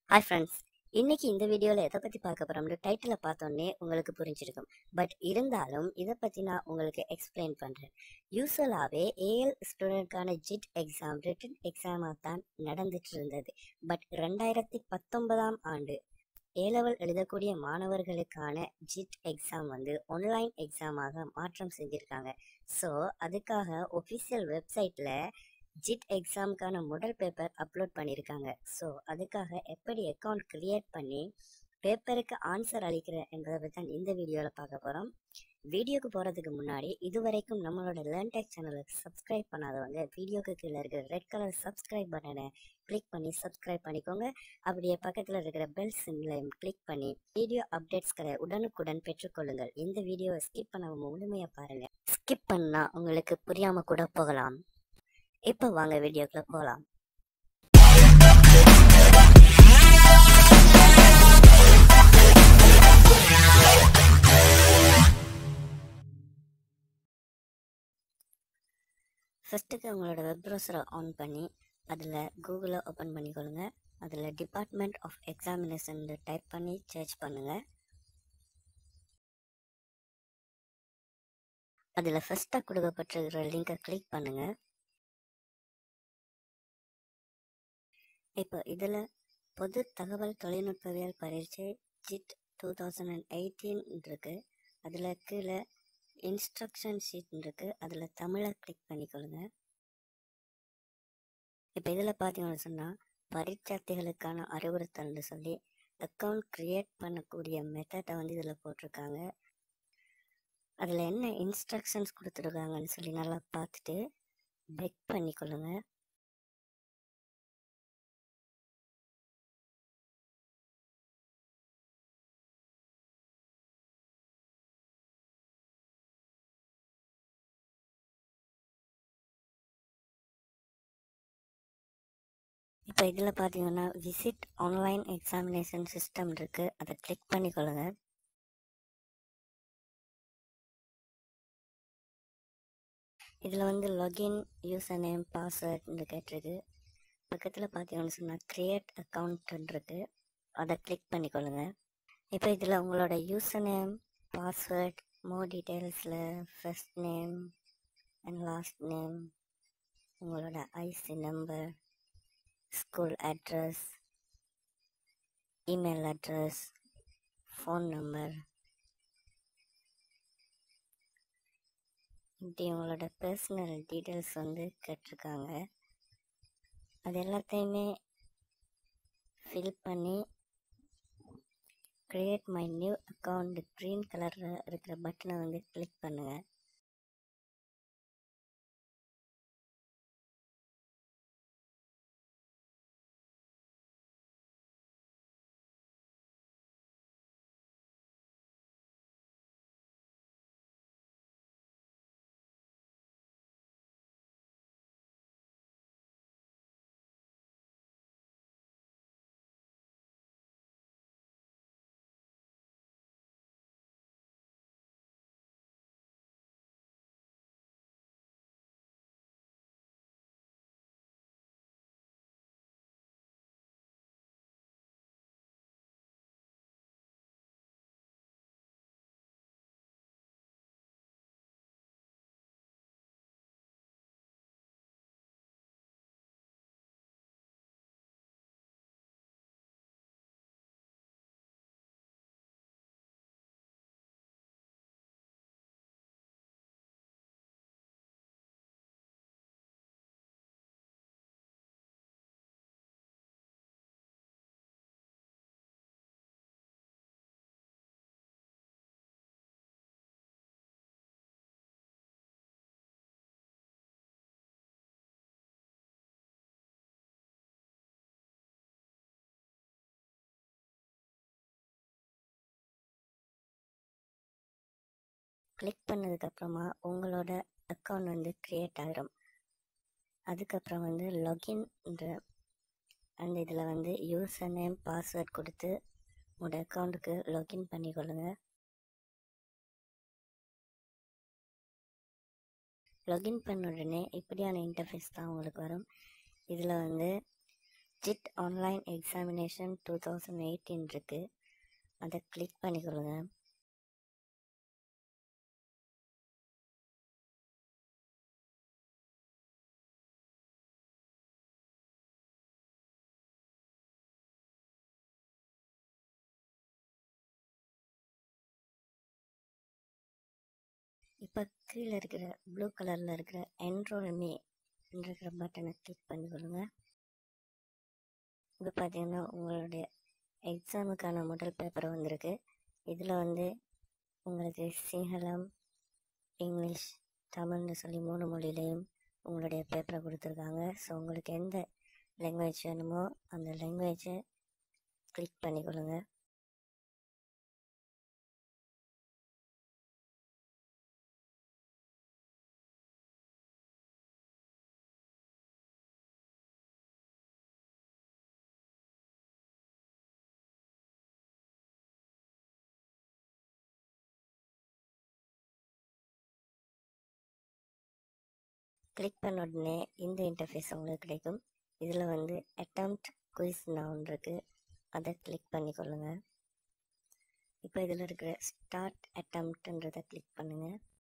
hi friends இன்னைக்கு இந்த வீடியோவில் எதை பற்றி பார்க்க போகிறோம்னு டைட்டிலை பார்த்தோன்னே உங்களுக்கு புரிஞ்சிருக்கும் பட் இருந்தாலும் இதை பற்றி நான் உங்களுக்கு எக்ஸ்பிளைன் பண்ணுறேன் யூஸ்வலாகவே ஏஎல் ஸ்டூடெண்ட்கான ஜிட் எக்ஸாம் ரிட்டன் எக்ஸாமாக தான் நடந்துட்டு இருந்தது பட் ரெண்டாயிரத்தி பத்தொன்பதாம் ஆண்டு ஏ லெவல் எழுதக்கூடிய மாணவர்களுக்கான ஜிட் எக்ஸாம் வந்து ஆன்லைன் எக்ஸாமாக மாற்றம் செஞ்சுருக்காங்க ஸோ அதுக்காக ஒஃபிஷியல் வெப்சைட்டில் ஜிட் எக்ஸாமுக்கான முதல் பேப்பர் அப்லோட் பண்ணியிருக்காங்க ஸோ அதுக்காக எப்படி அக்கௌண்ட் கிரியேட் பண்ணி பேப்பருக்கு ஆன்சர் அளிக்கிறேன் என்பதை பற்றி தான் இந்த வீடியோவில் பார்க்க போகிறோம் வீடியோக்கு போகிறதுக்கு முன்னாடி இதுவரைக்கும் நம்மளோட லேர்ன்டெக் சேனலுக்கு சப்ஸ்கிரைப் பண்ணாதவங்க வீடியோக்கு கீழே இருக்கிற ரெட் கலர் சப்ஸ்கிரைப் பட்டனை கிளிக் பண்ணி சப்ஸ்கிரைப் பண்ணிக்கோங்க அப்படியே பக்கத்தில் இருக்கிற பெல் சிம்லையும் கிளிக் பண்ணி வீடியோ அப்டேட்ஸ்களை உடனுக்குடன் பெற்றுக்கொள்ளுங்கள் இந்த வீடியோவை ஸ்கிப் பண்ணாம முழுமையாக பாருங்கள் ஸ்கிப் பண்ணால் உங்களுக்கு புரியாமல் கூட போகலாம் இப்போ வாங்க வீடியோக்குள்ள போகலாம் ஃபஸ்ட்டுக்கு உங்களோட வெப் ப்ரௌசரை ஆன் பண்ணி அதில் கூகுளை ஓப்பன் பண்ணிக்கொள்ளுங்க அதில் டிபார்ட்மெண்ட் ஆஃப் எக்ஸாமினேஷன் டைப் பண்ணி சர்ச் பண்ணுங்கள் அதில் ஃபஸ்ட்டாக கொடுக்கப்பட்டிருக்கிற லிங்கை கிளிக் பண்ணுங்கள் இப்போ இதில் பொது தகவல் தொழில்நுட்பவியல் பரீட்சை GIT two thousand and eighteen இருக்கு அதில் கீழே இன்ஸ்ட்ரக்ஷன் ஷீட் இருக்கு அதில் தமிழை கிளிக் பண்ணிக்கொள்ளுங்க இப்போ இதில் பார்த்தீங்கன்னு சொன்னால் பரீட்சார்த்திகளுக்கான அறிவுறுத்தல்னு சொல்லி அக்கௌண்ட் க்ரியேட் பண்ணக்கூடிய மெத்தடை வந்து இதில் போட்டிருக்காங்க அதில் என்ன இன்ஸ்ட்ரக்ஷன்ஸ் கொடுத்துருக்காங்கன்னு சொல்லி நல்லா பார்த்துட்டு பெக் பண்ணிக்கொள்ளுங்க இப்போ இதில் பார்த்தீங்கன்னா விசிட் ஆன்லைன் எக்ஸாமினேஷன் சிஸ்டம் இருக்குது அதை கிளிக் பண்ணிக்கொள்ளுங்க இதில் வந்து லாகின் யூசர் நேம் பாஸ்வேர்ட்னு கேட்டிருக்கு பக்கத்தில் பார்த்தீங்கன்னு சொன்னால் க்ரியேட் அக்கௌண்ட் இருக்கு அதை கிளிக் பண்ணிக்கொள்ளுங்க இப்போ இதில் உங்களோட யூசர் நேம் பாஸ்வேர்ட் மோர் டீட்டெயில்ஸில் first name and last name உங்களோட IC number school address email address phone number இப்படி உங்களோட பர்சனல் டீட்டெயில்ஸ் வந்து கேட்டிருக்காங்க அது எல்லாத்தையுமே ஃபில் பண்ணி create my new account green கலரில் இருக்கிற பட்டனை வந்து கிளிக் பண்ணுங்கள் கிளிக் பண்ணதுக்கப்புறமா உங்களோட அக்கௌண்ட் வந்து க்ரியேட் ஆகிடும் அதுக்கப்புறம் வந்து லாகின்ன்ற அந்த இதில் வந்து யூசர் நேம் பாஸ்வேர்ட் கொடுத்து உங்களோட அக்கௌண்ட்டுக்கு லாகின் பண்ணிக்கொள்ளுங்க லாகின் பண்ண உடனே இப்படியான இன்டர்ஃபேஸ் தான் உங்களுக்கு வரும் இதில் வந்து GIT online examination two thousand eighteen இருக்கு அதை கிளிக் பண்ணிக்கொள்ளுங்க இப்போ கீழே இருக்கிற ப்ளூ கலரில் இருக்கிற என்ரோல் மீ இருக்கிற பட்டனை கிளிக் பண்ணிக்கொள்ளுங்க இப்போ பார்த்தீங்கன்னா உங்களுடைய எக்ஸாமுக்கான முதல் பேப்பர் வந்திருக்கு இதில் வந்து உங்களுக்கு சிங்களம் இங்கிலீஷ் தமிழ்னு சொல்லி மூணு மொழியிலையும் உங்களுடைய பேப்பரை கொடுத்துருக்காங்க ஸோ உங்களுக்கு எந்த லாங்குவேஜ் வேணுமோ அந்த லாங்குவேஜை கிளிக் பண்ணிக்கொள்ளுங்க கிளிக் பண்ண உடனே இந்த இன்டர்ஃபேஸ் உங்களுக்கு கிடைக்கும் இதில் வந்து அட்டம்ப்ட் குயிஸ் நவுன் இருக்கு அதை கிளிக் பண்ணிக்கொள்ளுங்க இப்போ இதில் இருக்கிற ஸ்டார்ட் அட்டம்ப்ட்ன்றதை கிளிக் பண்ணுங்க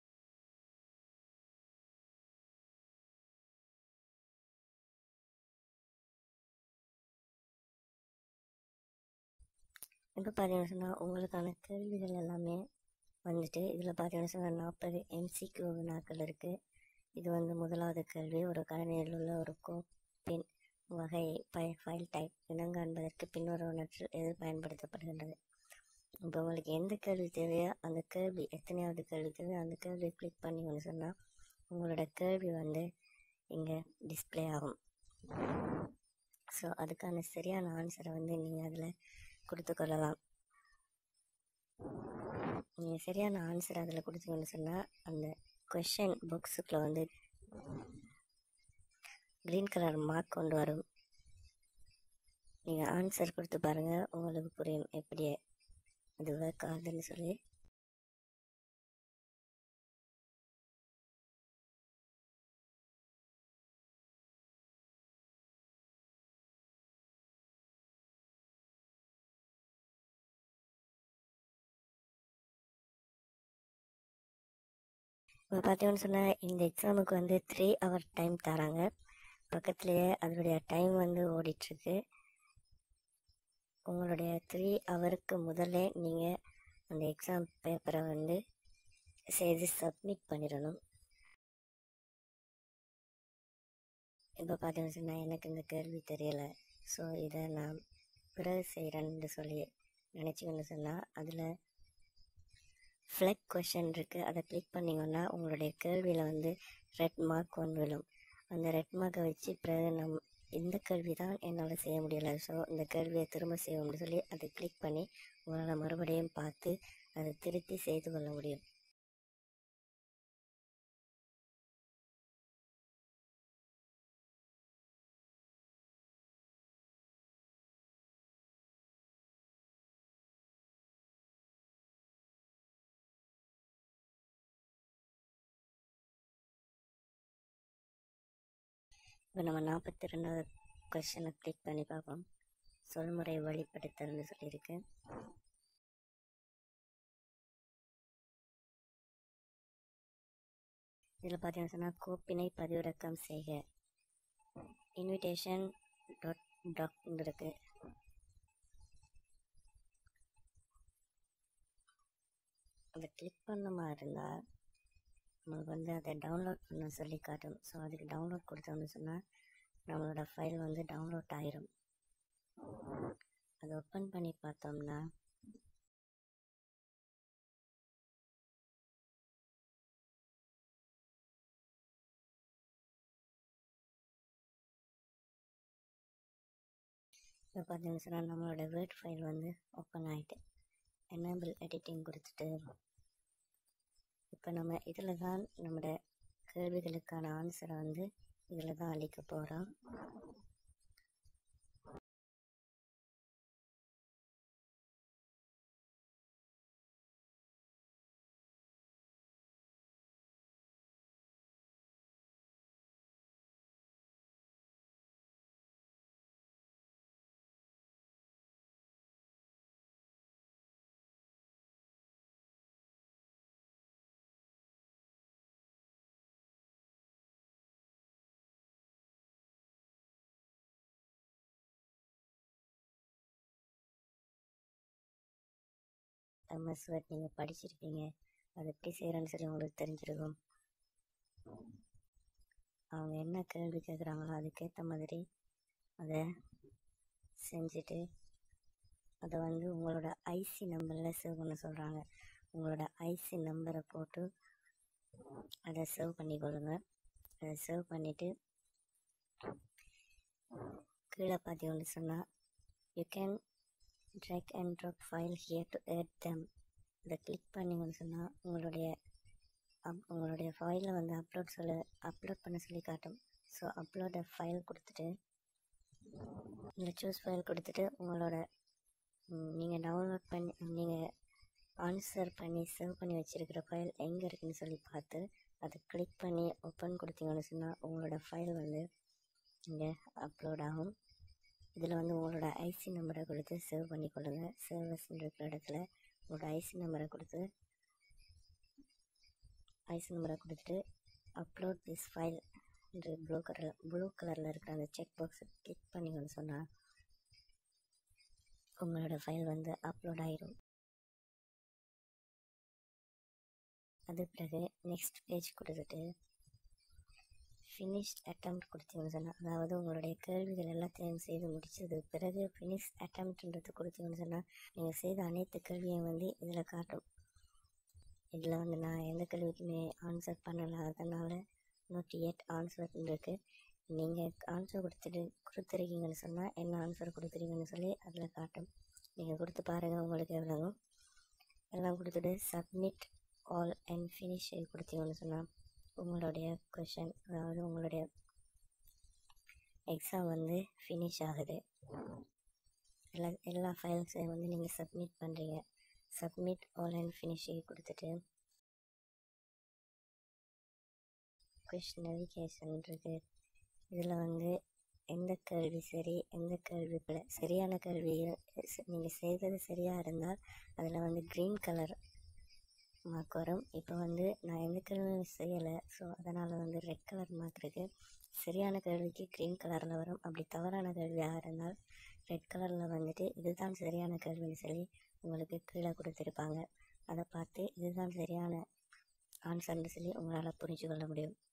இப்போ பார்த்தீங்கன்னு சொன்னால் உங்களுக்கான கேள்விகள் எல்லாமே வந்துட்டு இதில் பார்த்தீங்கன்னு சொன்னால் நாற்பது எம்சிக்யூ வினாக்கள் இருக்குது இது வந்து முதலாவது கேள்வி ஒரு கணினியில் உள்ள ஒரு கோப்பின் வகை ஃபைல் டைப் இனங்காண்பதற்கு பின்வருவனற்றில் எது பயன்படுத்தப்படுகின்றது இப்போ உங்களுக்கு எந்த கேள்வி தேவையோ அந்த கேள்வி எத்தனையாவது கேள்வி தேவையோ அந்த கேள்வியை கிளிக் பண்ணிங்கன்னு சொன்னால் உங்களோட கேள்வி வந்து இங்கே டிஸ்பிளே ஆகும் ஸோ அதுக்கான சரியான ஆன்சரை வந்து நீங்கள் அதில் கொடுத்து கொள்ளலாம் நீங்கள் சரியான ஆன்சர் அதில் கொடுத்தீங்கன்னு சொன்னால் அந்த கொஷின் புக்ஸுக்குள்ள வந்து க்ரீன் கலர் மார்க் கொண்டு வரும் நீங்கள் ஆன்சர் கொடுத்து பாருங்கள் உங்களுக்கு புரியும் எப்படி இது ஒர்க் ஆகுதுன்னு சொல்லி இப்போ பார்த்தீங்கன்னு சொன்னால் இந்த எக்ஸாமுக்கு வந்து த்ரீ ஹவர் டைம் தராங்க பக்கத்துலேயே அதனுடைய டைம் வந்து ஓடிட்டுருக்கு உங்களுடைய த்ரீ ஹவருக்கு முதல்ல நீங்கள் அந்த எக்ஸாம் பேப்பரை வந்து செய்து சப்மிட் பண்ணிடணும் இப்போ பார்த்தீங்கன்னு சொன்னால் எனக்கு இந்த கேள்வி தெரியலை ஸோ இதை நான் பிறகு செய்கிறேன்னு சொல்லி நினச்சிங்கன்னு சொன்னால் அதில் ஃப்ளக் கொஷின் இருக்குது அதை கிளிக் பண்ணிங்கன்னா உங்களுடைய கேள்வியில் வந்து ரெட் மார்க் ஒன்று விழும் அந்த ரெட் மார்க்கை வச்சு பிறகு நம் இந்த கேள்வி தான் என்னால் செய்ய முடியலை ஸோ இந்த கேள்வியை திரும்ப செய்வோம்னு சொல்லி அதை கிளிக் பண்ணி உங்களால் மறுபடியும் பார்த்து அதை திருத்தி செய்து கொள்ள முடியும் இப்போ நம்ம நாற்பத்தி ரெண்டாவது கொஷனை கிளிக் பண்ணி பார்ப்போம் சொல்முறை வழிப்படுத்தல்னு சொல்லியிருக்கு இதில் பார்த்தீங்கன்னு சொன்னால் கோப்பினை பதிவிறக்கம் செய்க இன்விடேஷன் டாட் டாக் இருக்கு அதை கிளிக் பண்ண மாதிரி இருந்தால் நம்மளுக்கு வந்து அதை டவுன்லோட் பண்ண சொல்லி காட்டும் ஸோ அதுக்கு டவுன்லோட் கொடுத்தோம்னு சொன்னால் நம்மளோட ஃபைல் வந்து டவுன்லோட் ஆயிரும் அதை ஓப்பன் பண்ணி பார்த்தோம்னா இப்போ பார்த்தீங்கன்னு சொன்னால் நம்மளோட வேர்ட் ஃபைல் வந்து ஓப்பன் ஆகிட்டு எனேபிள் எடிட்டிங் கொடுத்துட்டு இப்போ நம்ம இதில் தான் நம்மளோட கேள்விகளுக்கான ஆன்சரை வந்து இதில் தான் அளிக்க போகிறோம் எம்எஸ் வேர்ட் நீங்கள் படிச்சிருப்பீங்க அது எப்படி செய்கிறேன்னு சொல்லி உங்களுக்கு தெரிஞ்சிருக்கும் அவங்க என்ன கேள்வி கேட்குறாங்களோ அதுக்கேற்ற மாதிரி அதை செஞ்சுட்டு அதை வந்து உங்களோட ஐசி நம்பரில் சேவ் பண்ண சொல்கிறாங்க உங்களோட ஐசி நம்பரை போட்டு அதை சேவ் பண்ணிக்கொள்ளுங்க அதை சேவ் பண்ணிவிட்டு கீழே பார்த்தீங்கன்னு சொன்னால் you can drag and drop file here to add them இதை கிளிக் பண்ணிங்கன்னு சொன்னால் உங்களுடைய அப் உங்களுடைய ஃபைலை வந்து அப்லோட் சொல்ல அப்லோட் பண்ண சொல்லி காட்டும் ஸோ அப்லோட ஃபைல் கொடுத்துட்டு இந்த சூஸ் ஃபைல் கொடுத்துட்டு உங்களோட நீங்கள் டவுன்லோட் பண்ணி நீங்கள் ஆன்சர் பண்ணி சேவ் பண்ணி வச்சுருக்கிற ஃபைல் எங்கே இருக்குன்னு சொல்லி பார்த்து அதை கிளிக் பண்ணி ஓப்பன் கொடுத்தீங்கன்னு சொன்னால் உங்களோட ஃபைல் வந்து இங்கே அப்லோட் ஆகும் இதில் வந்து உங்களோட ஐசி நம்பரை கொடுத்து சேவ் பண்ணி கொள்ளுங்க சர்வஸ் இருக்கிற இடத்துல உங்களோட ஐசி நம்பரை கொடுத்து ஐசி நம்பரை கொடுத்துட்டு அப்லோட் திஸ் ஃபைல் என்று ப்ளூ கலர் ப்ளூ கலரில் இருக்கிற அந்த செக் பாக்ஸை கிளிக் பண்ணிங்கன்னு சொன்னால் உங்களோட ஃபைல் வந்து அப்லோட் ஆயிடும் அது பிறகு நெக்ஸ்ட் பேஜ் கொடுத்துட்டு ஃபினிஷ்ட் அட்டம்ப்ட் கொடுத்தீங்கன்னு சொன்னால் அதாவது உங்களுடைய கேள்விகள் எல்லாத்தையும் செய்து முடிச்சது பிறகு ஃபினிஷ் அட்டம்ப்ட்ன்றது கொடுத்தீங்கன்னு சொன்னால் நீங்கள் செய்த அனைத்து கேள்வியும் வந்து இதில் காட்டும் இதில் வந்து நான் எந்த கேள்விக்குமே ஆன்சர் பண்ணலை அதனால் நோட் எட் ஆன்சர் இருக்கு நீங்கள் ஆன்சர் கொடுத்துட்டு கொடுத்துருக்கீங்கன்னு சொன்னால் என்ன ஆன்சர் கொடுத்துருக்கீங்கன்னு சொல்லி அதில் காட்டும் நீங்கள் கொடுத்து பாருங்கள் உங்களுக்கு எவ்வளோ எல்லாம் கொடுத்துட்டு சப்மிட் ஆல் அண்ட் ஃபினிஷ் கொடுத்தீங்கன்னு சொன்னால் உங்களுடைய கொஷன் அதாவது உங்களுடைய எக்ஸாம் வந்து ஃபினிஷ் ஆகுது எல்லா எல்லா ஃபைல்ஸையும் வந்து நீங்கள் சப்மிட் பண்ணுறீங்க சப்மிட் ஆல் அண்ட் ஃபினிஷ் கொடுத்துட்டு கொஷின் நெவிகேஷன் இருக்கு இதில் வந்து எந்த கேள்வி சரி எந்த கேள்வி பிழை சரியான கேள்வி நீங்கள் செய்தது சரியாக இருந்தால் அதில் வந்து க்ரீன் கலர் மார்க் வரும் இப்போ வந்து நான் எந்த கேள்வியும் செய்யலை ஸோ அதனால் வந்து ரெட் கலர் மார்க் இருக்குது சரியான கேள்விக்கு க்ரீன் கலரில் வரும் அப்படி தவறான கேள்வியாக இருந்தால் ரெட் கலரில் வந்துட்டு இதுதான் சரியான கேள்வின்னு சொல்லி உங்களுக்கு கீழே கொடுத்துருப்பாங்க அதை பார்த்து இதுதான் சரியான ஆன்சர்னு சொல்லி உங்களால் புரிஞ்சு கொள்ள முடியும்